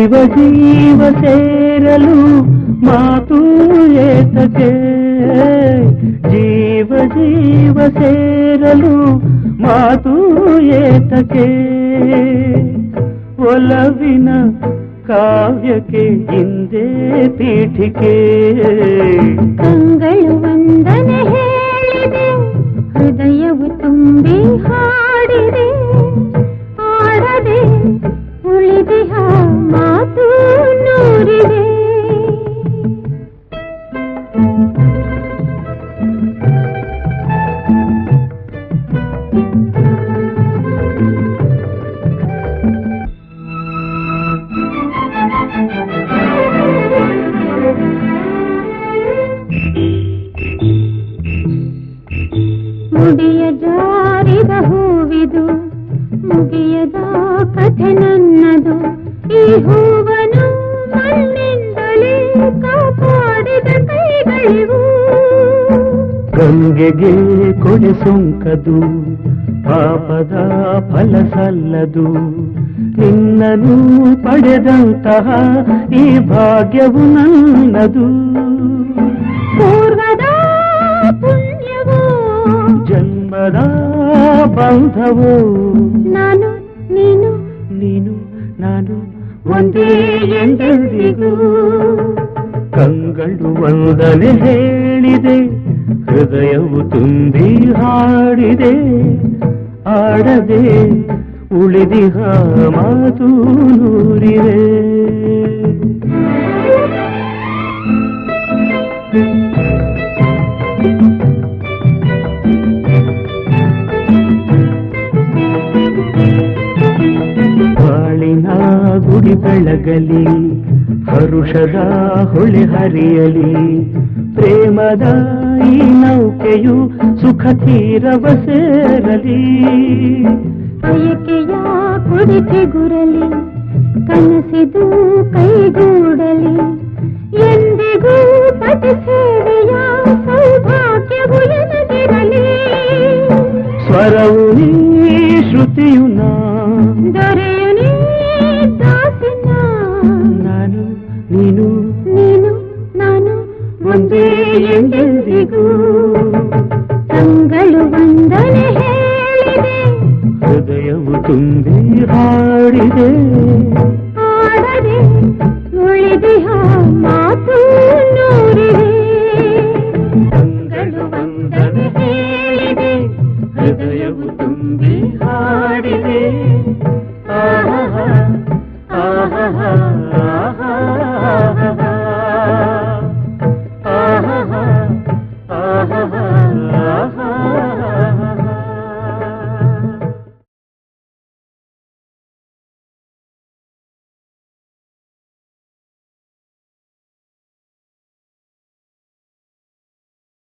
ಜೀವ ಜೀವ ಸೇರಲು ಮಾತು ಏತಕ್ಕೆ ಜೀವ ಜೀವ ಸೇರಲು ಮಾತು ಏತಕ್ಕೆ ಒಲವಿನ ಕಾವ್ಯಕ್ಕೆ ಹಿಂದೆ ಪೀಠಿಕೆ ಕಂಗಳು ವಂದನೆ ಹೇಳಿದೆ ಹೃದಯವು ತುಂಬಿ ಹಾಡಿದೆ ಆಡದೆ ಉಳಿದಿಹ ಮಾತು ನೂರಿದೆ ಮುಡಿಯ ಜಾರಿದ ಹೂವಿದು ಮುಗಿಯದ ಕಥೆ ನನ್ನದು ಈ ಹೂವನು ಮಣ್ಣಿಂದಲೇ ಕಾಪಾಡಿದ ಕೈಗಳಿವು ಗಂಗೆಗೆ ಕೊಡೆ ಸೊಂಕದು ಪಾಪದ ಫಲ ಸಲ್ಲದು ನಿನ್ನನು ಪಡೆದಂತಹ ಈ ಭಾಗ್ಯವು ನನ್ನದು ಪೂರ್ವದ ಪುಣ್ಯವು ಜನ್ಮದ ಬಂಧವು ನಾನು ನೀನು ನೀನು ನಾನು ಒಂದೇ ಎಂದೆಂದಿಗೂ ಕಂಗಳು ಒಂದನೆ ಹೇಳಿದೆ ಹೃದಯವು ತುಂಬಿ ಹಾಡಿದೆ ಆಡದೆ ಉಳಿದಿಹ ಮಾತು ನೂರಿದೆ ಬಾಳಿನ ಗುಡಿ ಬೆಳಗಲಿ ಹರುಷದ ಹೊಳೆ ಹರಿಯಲಿ ಪ್ರೇಮದ ಈ ನೌಕೆಯು ಸುಖ ತೀರವ ಸೇರಲಿ ಬಯಕೆಯ ಕುಡಿಕೆ ಗುರಲಿ ಕನಸಿದು ಕೈಗೂಡಲಿ ಎಂದಿಗೂ ಪತಿ ಸೇವೆಯ ಸೌಭಾಗ್ಯವು ಎನಗಿರಲಿ ಸ್ವರವು ನೀ ಶ್ರುತಿಯು ನಾ ದೊರೆಯು ನೀ ದಾಸಿನ ನಾನು ನೀನು ನೀನು ನಾನು ಒಂದೇ ಎಂದೆಂದಿಗೂ ಕಂಗಳು ವಂದನೆ ಹೇಳಿದೆ ಹೃದಯವು ತುಂಬಿ ಹಾಡಿದೆ ಆಡದೆ ಉಳಿದಿಹ ಮಾತು ನೂರಿದೆ ಕಂಗಳು ವಂದನೆ ಹೇಳಿದೆ ಹೃದಯವು ತುಂಬಿ ಹಾಡಿದೆ